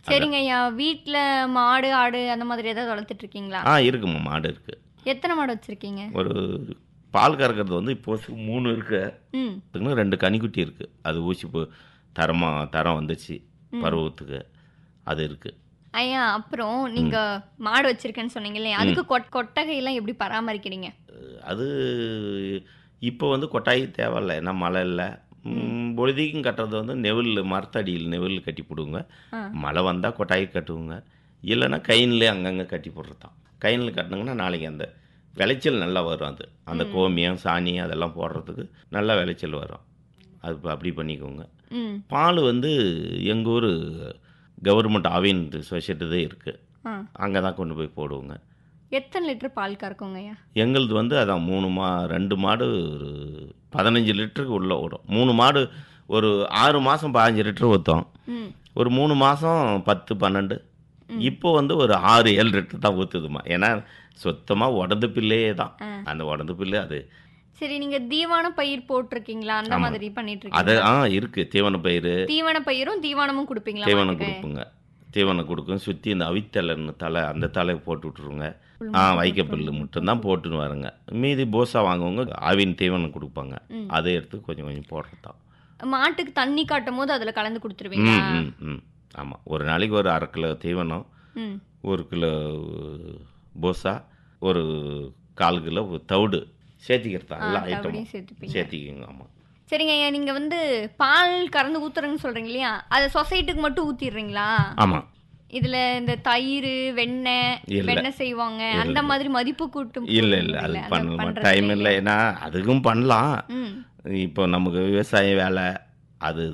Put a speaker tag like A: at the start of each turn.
A: சரிங்க ஐயா வீட்ல மாடு ஆடு அந்த மாதிரி ஏதாவது வளர்த்துட்டு இருக்கீங்களா
B: ஆ இருக்குமா மாடு இருக்குது
A: எத்தனை மாடு வச்சிருக்கீங்க
B: ஒரு பால் கறக்கிறது வந்து இப்போ மூணு இருக்கு
A: ம்
B: இன்னும் ரெண்டு கனிக்குட்டி இருக்குது அது ஊசி போ தரமாக தரம் வந்துச்சு பருவத்துக்கு அது இருக்குது
A: ஐயா அப்புறம் நீங்க மாடு வச்சிருக்கேன்னு சொன்னீங்க இல்லையா அதுக்கு கொட் கொட்டகை எல்லாம் எப்படி பராமரிக்கிறீங்க
B: அது இப்போ வந்து கொட்டாய் தேவையில்ல ஏன்னா மழை இல்லை பொழுதிக்கும் கட்டுறது வந்து நெவில் மரத்தடியில் நெவில் கட்டி போடுவோங்க
A: ஆ.
B: மழை வந்தால் கொட்டாய் கட்டுவோங்க இல்லைன்னா கைனிலே அங்கங்கே கட்டி போடுறது தான் கைனில் கட்டினங்கன்னா நாளைக்கு அந்த விளைச்சல் நல்லா வரும் அது அந்த கோமியம் சாணி அதெல்லாம் போடுறதுக்கு நல்லா விளைச்சல் வரும் அது இப்ப அப்படி பண்ணிக்கோங்க
A: ம்
B: பால் வந்து எங்கள் ஊர் கவர்மெண்ட் ஆவின் சொசைட்டி தான் இருக்குது
A: ஆ
B: அங்கே தான் கொண்டு போய் போடுவோங்க
A: எத்தனை லிட்டர் பால் கறக்குங்க ஐயா
B: எங்களுது வந்து அதான் மூணு மா ரெண்டு மாடு ஒரு பதினஞ்சு லிட்டருக்கு உள்ளே ஓடும் மூணு மாடு ஒரு ஆறு மாதம் பதினஞ்சு லிட்டர் ஊற்றும்
A: ம்
B: ஒரு மூணு மாதம் பத்து பன்னெண்டு இப்போ வந்து ஒரு ஆறு ஏழு லிட்டர் தான் ஊற்றுதுமா ஏன்னா சுத்தமாக உடந்து பில்லையே தான்
A: ஆ.
B: அந்த உடந்து பில்லு அது
A: சரி நீங்க தீவான பயிர் போட்டிருக்கீங்களா அந்த மாதிரி பண்ணிட்டு
B: அது
A: இருக்கீங்க
B: ஆ இருக்குது தீவன பயிர்
A: தீவன பயிரும் தீவனமும் கொடுப்பீங்களா
B: தீவனம்
A: மாட்டுக்கு?
B: கொடுப்போங்க தீவனம் கொடுக்கும் சுற்றி இந்த அவித்தலைன்னு தலை அந்த தலை போட்டு விட்ருங்க ஆ வைக்கப்புல்லு மட்டும்தான் போட்டுன்னு வருங்க மீதி போசா வாங்குவவங்க ஆவின் தீவனம் கொடுப்பாங்க
A: ம்.
B: அதை எடுத்து கொஞ்சம் கொஞ்சம் போடுறது தான்
A: மாட்டுக்கு தண்ணி காட்டும் போது அதுல கலந்து
B: ம்
A: கொடுத்துருவீங்களா
B: ம் ம் ஆமாம் ஒரு நாளைக்கு ஒரு அரை கிலோ தீவனம்
A: ம்
B: ஒரு கிலோ போசா ஒரு கால் கிலோ தவிடு சேர்த்திக்கிறதா
A: ஆ,
B: எல்லா
A: தவிடையும்
B: ஐட்டமும்
A: சேர்த்துப்பீங்க
B: சேர்த்திக்கோங்க ஆமாம்
A: சரிங்க ஐயா நீங்க வந்து பால் கறந்து ஊத்துறேன்னு சொல்றீங்க இல்லையா அதை சொசைட்டிக்கு மட்டும் ஊத்திடுறீங்களா
B: ஆமாம்
A: இதுல இந்த தயிர் வெண்ணெய்
B: இல்ல.
A: வெண்ணெய் செய்வாங்க அந்த மாதிரி மதிப்பு கூட்டும்
B: இல்லை இல்லை அது
A: அந்த
B: பண்ணலாம்
A: பண்றது
B: டைம்
A: இல்லையா?
B: இல்லை ஏன்னா அதுக்கும் பண்ணலாம்
A: ம்
B: இப்போ நமக்கு விவசாய வேலை அது